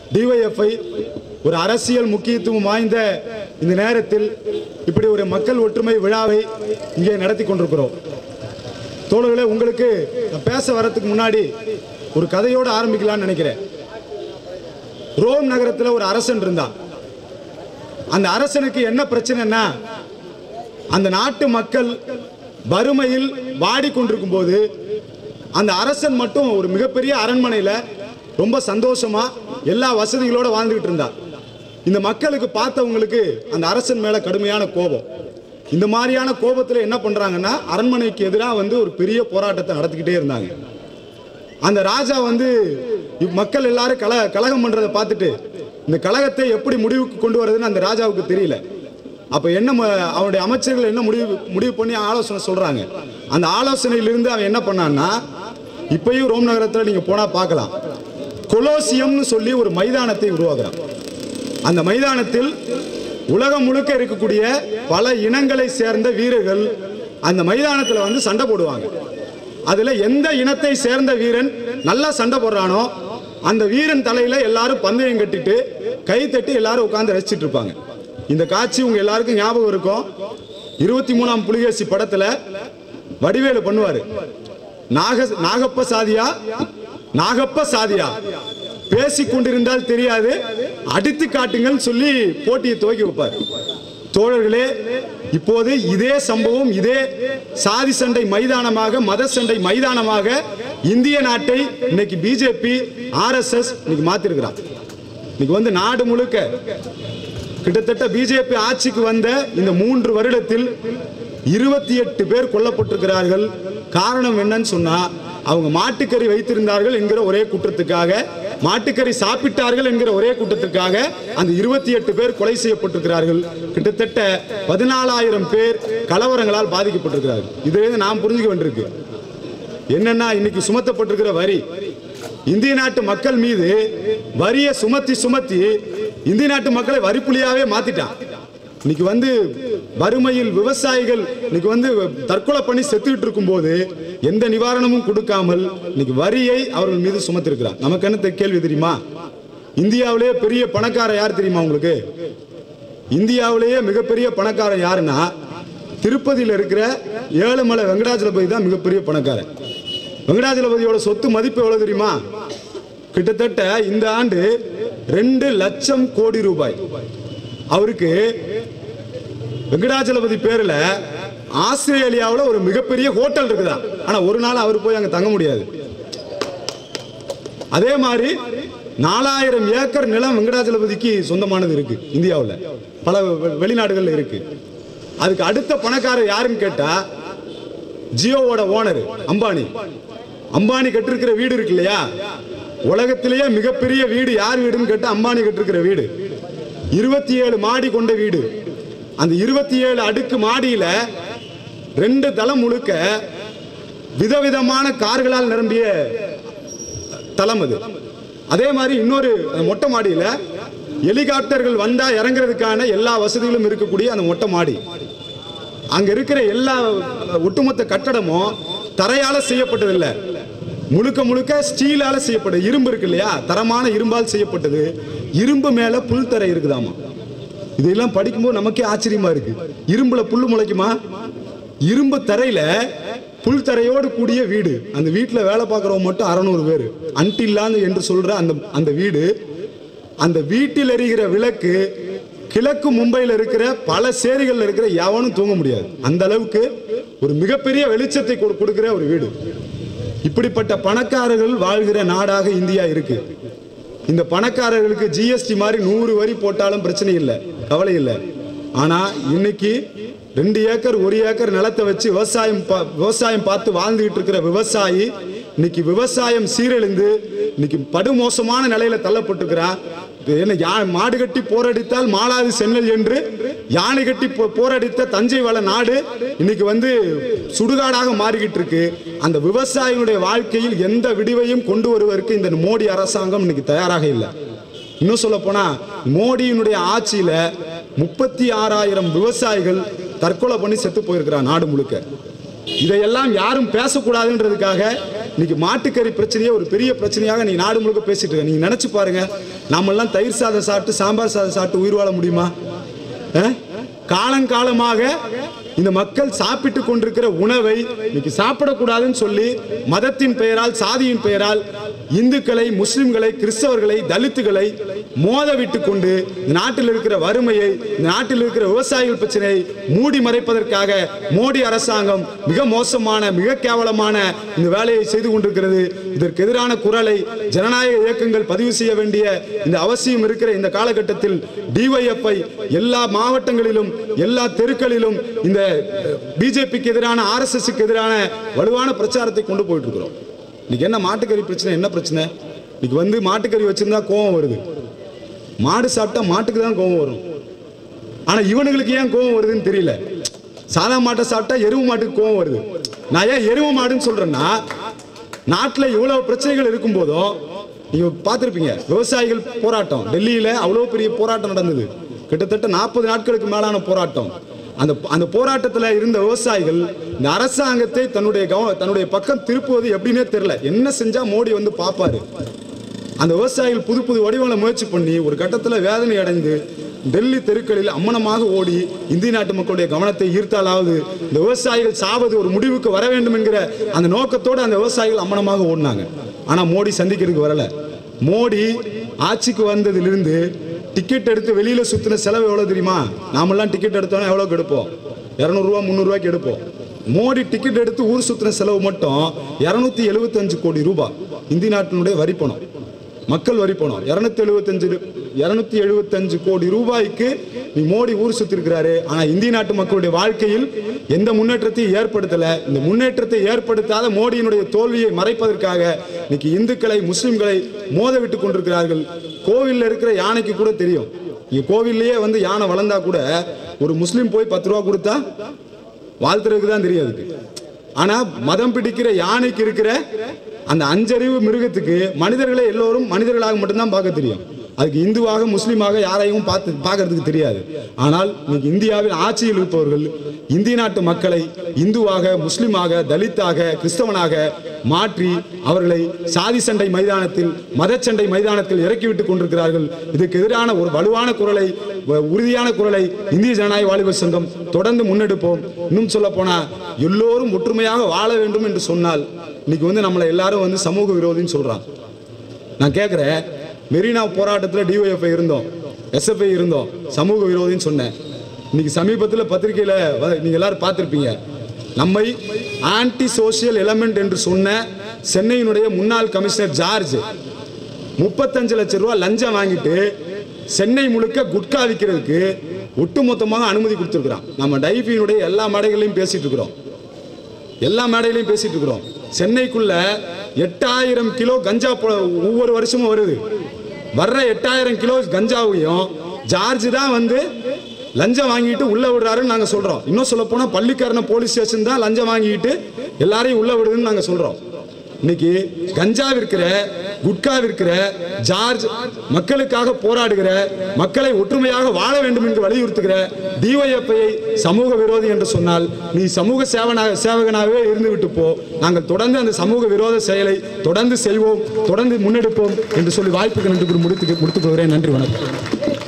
DYFI ஒரு அரசியல் முக்கியத்துவம் வாய்ந்த இந்த நேரத்தில் இப்படி ஒரு மக்கள் ஒற்றுமை விழாவை இங்கே நடத்தி கொண்டிருக்கிறோம் தோழர்களே உங்களுக்கு நான் பேச வரதுக்கு முன்னாடி ஒரு கதையோடு ஆரம்பிக்கலாம்னு நினைக்கிறேன் ரோம் நகரத்தில் ஒரு அரசன் இருந்தான் அந்த அரசனுக்கு என்ன பிரச்சனைன்னா அந்த நாட்டு மக்கள் வறுமையில் வாடிக்கொண்டிருக்கும் போது அந்த அரசன் மட்டும் ஒரு மிகப்பெரிய அரண்மனையில் ரொம்ப சந்தோஷமா எல்லா வசதிகளோட வாழ்ந்துகிட்டு இருந்தார் இந்த மக்களுக்கு பார்த்தவங்களுக்கு அந்த அரசன் மேல கடுமையான கோபம் இந்த மாதிரியான கோபத்தில் என்ன பண்றாங்கன்னா அரண்மனைக்கு எதிராக வந்து ஒரு பெரிய போராட்டத்தை நடத்திக்கிட்டே இருந்தாங்க அந்த ராஜா வந்து இவ் மக்கள் எல்லாரும் கல கலகம் பண்றதை பார்த்துட்டு இந்த கலகத்தை எப்படி முடிவுக்கு கொண்டு வரதுன்னு அந்த ராஜாவுக்கு தெரியல அப்ப என்ன ம- அவனுடைய அமைச்சர்கள் என்ன முடிவு முடிவு பண்ணி ஆலோசனை சொல்றாங்க அந்த ஆலோசனையிலிருந்து அவன் என்ன பண்ணான்னா இப்பயும் ரோம் நகரத்தில் நீங்க போனா பார்க்கலாம் கொலோசியம்னு சொல்லி ஒரு மைதானத்தை உருவாக்குறான் அந்த மைதானத்தில் உலகம் முழுக்க இருக்கக்கூடிய பல இனங்களை சேர்ந்த வீரர்கள் அந்த மைதானத்தில் வந்து சண்டை போடுவாங்க அதுல எந்த இனத்தை சேர்ந்த வீரன் நல்லா சண்டை போடுறானோ அந்த வீரன் தலையில எல்லாரும் பந்தயம் கட்டிட்டு கை தட்டி எல்லாரும் உட்கார்ந்து ரசிச்சிட்டு இருப்பாங்க இந்த காட்சி உங்க எல்லாருக்கும் ஞாபகம் இருக்கும் இருபத்தி மூணாம் புலிகேசி படத்துல வடிவேலு பண்ணுவாரு நாக நாகப்ப சாதியா நாகப்ப சாதியா பேசிக் கொண்டிருந்தால் தெரியாது அடித்து காட்டுங்கள் சொல்லி போட்டியை துவக்கி வைப்பார் தோழர்களே இப்போது இதே சம்பவம் இதே சாதி சண்டை மைதானமாக மத சண்டை மைதானமாக இந்திய நாட்டை இன்னைக்கு பிஜேபி ஆர்எஸ்எஸ் இன்னைக்கு மாத்திருக்கிறான் இன்னைக்கு வந்து நாடு முழுக்க கிட்டத்தட்ட பிஜேபி ஆட்சிக்கு வந்த இந்த மூன்று வருடத்தில் இருபத்தி எட்டு பேர் கொல்லப்பட்டிருக்கிறார்கள் காரணம் என்னன்னு சொன்னா அவங்க மாட்டுக்கறி வைத்திருந்தார்கள் என்கிற ஒரே குற்றத்துக்காக மாட்டுக்கறி சாப்பிட்டார்கள் என்கிற ஒரே குற்றத்துக்காக அந்த இருபத்தி எட்டு பேர் கொலை செய்யப்பட்டிருக்கிறார்கள் கிட்டத்தட்ட பதினாலாயிரம் பேர் கலவரங்களால் பாதிக்கப்பட்டிருக்கிறார்கள் இதிலிருந்து நாம் புரிஞ்சுக்க வேண்டியிருக்கு என்னன்னா இன்னைக்கு சுமத்தப்பட்டிருக்கிற வரி இந்திய நாட்டு மக்கள் மீது வரியை சுமத்தி சுமத்தி இந்திய நாட்டு மக்களை வரிப்புலியாவே மாத்திட்டான் இன்னைக்கு வந்து வறுமையில் விவசாயிகள் இன்னைக்கு வந்து தற்கொலை பண்ணி செத்துக்கிட்டு இருக்கும்போது எந்த நிவாரணமும் கொடுக்காமல் இன்னைக்கு வரியை அவர்கள் மீது சுமத்திருக்கிறார் நமக்கு என்ன தெ- கேள்வி தெரியுமா இந்தியாவிலேயே பெரிய பணக்கார யார் தெரியுமா உங்களுக்கு இந்தியாவிலேயே மிகப்பெரிய பணக்காரன் யாருன்னா திருப்பதியில் இருக்கிற ஏழுமலை வெங்கடாச்சலபதி தான் மிகப்பெரிய பணக்காரன் வெங்கடாச்சலபதியோட சொத்து மதிப்பு எவ்வளவு தெரியுமா கிட்டத்தட்ட இந்த ஆண்டு ரெண்டு லட்சம் கோடி ரூபாய் அவருக்கு வெங்கடாச்சலபதி பேர்ல ஆஸ்திரேலியாவில் ஒரு மிகப்பெரிய ஹோட்டல் இருக்குதா ஆனா ஒரு நாள் அவர் போய் அங்க தங்க முடியாது அதே மாதிரி நாலாயிரம் ஏக்கர் நிலம் வெங்கடாச்சலபதிக்கு சொந்தமானது இருக்கு இந்தியாவில் பல வெ- வெளிநாடுகள்ல இருக்கு அதுக்கு அடுத்த பணக்காரர் யாருன்னு கேட்டா ஜியோவோட ஓனர் அம்பானி அம்பானி கட்டிருக்கிற வீடு இருக்கு இல்லையா உலகத்திலேயே மிகப்பெரிய வீடு யார் வீடுன்னு கேட்டா அம்பானி கட்டிருக்கிற வீடு இருபத்தி ஏழு மாடி கொண்ட வீடு அந்த இருபத்தி ஏழு அடுக்கு மாடியில ரெண்டு தளம் முழுக்க விதவிதமான கார்களால் நிரம்பிய தளம் அது அதே மாதிரி இன்னொரு அந்த மொட்டை மாடியில ஹெலிகாப்டர்கள் வந்தா இறங்குறதுக்கான எல்லா வசதிகளும் இருக்கக்கூடிய அந்த மொட்டை மாடி அங்க இருக்கிற எல்லா ஒட்டுமொத்த கட்டடமும் தரையால செய்யப்பட்டதில்லை முழுக்க முழுக்க ஸ்டீலால செய்யப்பட்டது இரும்பு இருக்கு இல்லையா தரமான இரும்பால் செய்யப்பட்டது இரும்பு மேல புல் தரை இருக்குதாமா இதெல்லாம் படிக்கும்போது நமக்கே ஆச்சரியமா இருக்கு இரும்புல புல்லு முளைக்குமா இரும்பு தரையில புல் தரையோடு கூடிய வீடு அந்த வீட்டில் வேலை பார்க்குறவங்க மட்டும் அறநூறு பேர் அன்டில்லான்னு என்று சொல்ற அந்த அந்த வீடு அந்த வீட்டில் எரிகிற விளக்கு கிழக்கு மும்பையில் இருக்கிற பல சேரிகளில் இருக்கிற எவனும் தூங்க முடியாது அந்த அளவுக்கு ஒரு மிகப்பெரிய வெளிச்சத்தை கொடு- கொடுக்கிற ஒரு வீடு இப்படிப்பட்ட பணக்காரர்கள் வாழ்கிற நாடாக இந்தியா இருக்கு இந்த பணக்காரர்களுக்கு ஜிஎஸ்டி மாதிரி நூறு வரி போட்டாலும் பிரச்சனை இல்லை கவலை இல்லை ஆனா இன்னைக்கு ரெண்டு ஏக்கர் ஒரு ஏக்கர் நிலத்தை வச்சு விவசாயம் பா- விவசாயம் பார்த்து வாழ்ந்துகிட்டு இருக்கிற விவசாயி இன்னைக்கு விவசாயம் சீரழிந்து இன்னைக்கு படுமோசமான நிலையில தள்ளப்பட்டிருக்கிறான் இப்ப என்ன யா மாடு கட்டி போரடித்தால் மாளாது சென்னல் என்று யானை கட்டி போ- போரடித்த தஞ்சை வள நாடு இன்னைக்கு வந்து சுடுகாடாக மாறிக்கிட்டு இருக்கு அந்த விவசாயிகளுடைய வாழ்க்கையில் எந்த விடிவையும் கொண்டு வருவதற்கு இந்த மோடி அரசாங்கம் இன்னைக்கு தயாராக இல்லை இன்னும் சொல்ல போனா மோடியினுடைய ஆட்சியில முப்பத்தி ஆறாயிரம் விவசாயிகள் தற்கொலை பண்ணி செத்து போயிருக்கிறார் நாடு முழுக்க இதையெல்லாம் யாரும் பேசக்கூடாதுன்றதுக்காக இன்னைக்கு மாட்டுக்கறி பிரச்சனையே ஒரு பெரிய பிரச்சனையாக நீ நாடு முழுக்க பேசிட்டு இருக்க நீங்க நினைச்சு பாருங்க நாமெல்லாம் தயிர் சாதம் சாப்பிட்டு சாம்பார் சாதம் சாப்பிட்டு உயிர் வாழ முடியுமா அஹ்? காலங்காலமாக இந்த மக்கள் சாப்பிட்டு கொண்டிருக்கிற உணவை இன்னைக்கு சாப்பிடக்கூடாதுன்னு சொல்லி மதத்தின் பெயரால் சாதியின் பெயரால் இந்துக்களை முஸ்லிம்களை கிறிஸ்தவர்களை தலித்துகளை மோத விட்டு கொண்டு இந்த நாட்டில் இருக்கிற வறுமையை இந்த நாட்டில் இருக்கிற விவசாயிகள் பிரச்சனையை மூடி மறைப்பதற்காக மோடி அரசாங்கம் மிக மோசமான மிக கேவலமான இந்த வேலையை செய்து கொண்டிருக்கிறது இதற்கு எதிரான குரலை ஜனநாயக இயக்கங்கள் பதிவு செய்ய வேண்டிய இந்த அவசியம் இருக்கிற இந்த காலகட்டத்தில் டிஒய்எஃப்ஐ எல்லா மாவட்டங்களிலும் எல்லா தெருக்களிலும் இந்த பிஜேபிக்கு எதிரான ஆர்எஸ்எஸ்க்கு எதிரான வலுவான பிரச்சாரத்தை கொண்டு போயிட்டு இருக்கிறோம் இன்னைக்கு என்ன மாட்டுக்கறி பிரச்சனை என்ன பிரச்சனை இன்னைக்கு வந்து மாட்டுக்கறி வச்சிருந்தா கோவம் வருது மாடு சாப்பிட்டா மாட்டுக்கு தான் கோவம் வரும் ஆனா இவனுங்களுக்கு ஏன் கோவம் வருதுன்னு தெரியல சாதா மாட்டை சாப்பிட்டா எருவு மாட்டுக்கு கோவம் வருது நான் ஏன் எருவு மாடுன்னு சொல்றேன்னா நாட்டில் இவ்வளவு பிரச்சனைகள் இருக்கும் போதும் நீங்க பார்த்துருப்பீங்க விவசாயிகள் போராட்டம் டெல்லியில அவ்வளோ பெரிய போராட்டம் நடந்தது கிட்டத்தட்ட நாற்பது நாட்களுக்கு மேலான போராட்டம் அந்த அந்த போராட்டத்தில் இருந்த விவசாயிகள் இந்த அரசாங்கத்தை தன்னுடைய கவ தன்னுடைய பக்கம் திருப்புவது எப்படின்னே தெரியல என்ன செஞ்சா மோடி வந்து பார்ப்பாரு அந்த விவசாயிகள் புது புது வடிவங்களை முயற்சி பண்ணி ஒரு கட்டத்தில் வேதனை அடைந்து டெல்லி தெருக்களில் அம்மனமாக ஓடி இந்திய நாட்டு மக்களுடைய கவனத்தை ஈர்த்தாலாவது இந்த விவசாயிகள் சாவது ஒரு முடிவுக்கு வர வேண்டும் என்கிற அந்த நோக்கத்தோடு அந்த விவசாயிகள் அம்மனமாக ஓடினாங்க ஆனால் மோடி சந்திக்கிறதுக்கு வரல மோடி ஆட்சிக்கு வந்ததிலிருந்து டிக்கெட் எடுத்து வெளியில சுத்தின செலவு எவ்வளவு தெரியுமா நாமெல்லாம் டிக்கெட் எடுத்தோம்னா எவ்வளோக்கு எடுப்போம் இரநூறுவா முந்நூறுரூவாய்க்கு எடுப்போம் மோடி டிக்கெட் எடுத்து ஊர் சுத்தின செலவு மட்டும் இரநூத்தி எழுபத்தஞ்சு கோடி ரூபாய் இந்திய நாட்டினுடைய வரி பணம் மக்கள் வரி பணம் இரநூத்தி எழுபத்தஞ்சு இரநூத்தி எழுபத்தஞ்சு கோடி ரூபாய்க்கு நீ மோடி ஊர் சுத்திருக்கிறாரு ஆனா இந்திய நாட்டு மக்களுடைய வாழ்க்கையில் எந்த முன்னேற்றத்தையும் ஏற்படுத்தல இந்த முன்னேற்றத்தை ஏற்படுத்தாத மோடியினுடைய தோல்வியை மறைப்பதற்காக இன்னைக்கு இந்துக்களை முஸ்லிம்களை மோத விட்டு கொண்டிருக்கிறார்கள் கோவில்ல இருக்கிற யானைக்கு கூட தெரியும் இங்க கோவில்லையே வந்து யானை வளர்ந்தா கூட ஒரு முஸ்லீம் போய் பத்து ரூபா கொடுத்தா வாழ்த்துறதுக்கு தான் தெரியும் அதுக்கு ஆனா மதம் பிடிக்கிற யானைக்கு இருக்கிற அந்த அஞ்சறிவு மிருகத்துக்கு மனிதர்களை எல்லோரும் மனிதர்களாக மட்டும்தான் பார்க்க தெரியும் அதுக்கு இந்துவாக முஸ்லீமாக யாரையும் பார்த்து பார்க்கறதுக்கு தெரியாது ஆனால் இன்னைக்கு இந்தியாவில் ஆட்சியில் இருப்பவர்கள் இந்திய நாட்டு மக்களை இந்துவாக முஸ்லீமாக தலித்தாக கிறிஸ்தவனாக மாற்றி அவர்களை சாதி சண்டை மைதானத்தில் மதச்சண்டை மைதானத்தில் இறக்கிவிட்டுக் கொண்டிருக்கிறார்கள் இதுக்கு எதிரான ஒரு வலுவான குரலை வ- உறுதியான குரலை இந்திய ஜனநாயக வாலிபர் சங்கம் தொடர்ந்து முன்னெடுப்போம் இன்னும் சொல்ல போனா எல்லோரும் ஒற்றுமையாக வாழ வேண்டும் என்று சொன்னால் இன்னைக்கு வந்து நம்மளை எல்லாரும் வந்து சமூக விரோதின்னு சொல்றான் நான் கேட்குறேன் மெரினா போராட்டத்தில் டிஒஎஃப்ஐ இருந்தோம் எஸ்எஃப்ஐ இருந்தோம் சமூக விரோதின்னு சொன்னேன் இன்னைக்கு சமீபத்தில் பத்திரிகையில் நீங்கள் எல்லாரும் பார்த்துருப்பீங்க நம்மை ஆன்டி சோஷியல் எலமெண்ட் என்று சொன்ன சென்னையினுடைய முன்னாள் கமிஷனர் ஜார்ஜ் முப்பத்தஞ்சு லட்சம் ரூபாய் லஞ்சம் வாங்கிட்டு சென்னை முழுக்க குட்கா விற்கிறதுக்கு ஒட்டுமொத்தமாக அனுமதி கொடுத்துருக்குறான் நம்ம டைபியினுடைய எல்லா மேடைகளையும் பேசிட்டு இருக்கிறோம் எல்லா மேடையிலையும் பேசிட்டு இருக்கிறோம் சென்னைக்குள்ள எட்டாயிரம் கிலோ கஞ்சா போ- ஒவ்வொரு வருஷமும் வருது வர்ற எட்டாயிரம் கிலோ கஞ்சாவையும் ஜார்ஜ் தான் வந்து லஞ்சம் வாங்கிட்டு உள்ள விடுறாருன்னு நாங்க சொல்றோம் இன்னும் சொல்ல போனா பள்ளிக்காரன போலீஸ் ஸ்டேஷன் தான் லஞ்சம் வாங்கிட்டு எல்லாரையும் உள்ள விடுதுன்னு நாங்க சொல்றோம் இன்னைக்கு கஞ்சா விற்கிற குட்கா விற்கிற ஜார்ஜ் மக்களுக்காக போராடுகிற மக்களை ஒற்றுமையாக வாழ வேண்டும் என்று வலியுறுத்துகிற டிஒய்எஃப்ஐ சமூக விரோதி என்று சொன்னால் நீ சமூக சேவனாக சேவகனாகவே இருந்து விட்டு போ நாங்கள் தொடர்ந்து அந்த சமூக விரோத செயலை தொடர்ந்து செய்வோம் தொடர்ந்து முன்னெடுப்போம் என்று சொல்லி வாய்ப்புக்கு நன்றி கூறி முடித்து முடித்துக் கொள்கிறேன் நன்றி வணக்கம்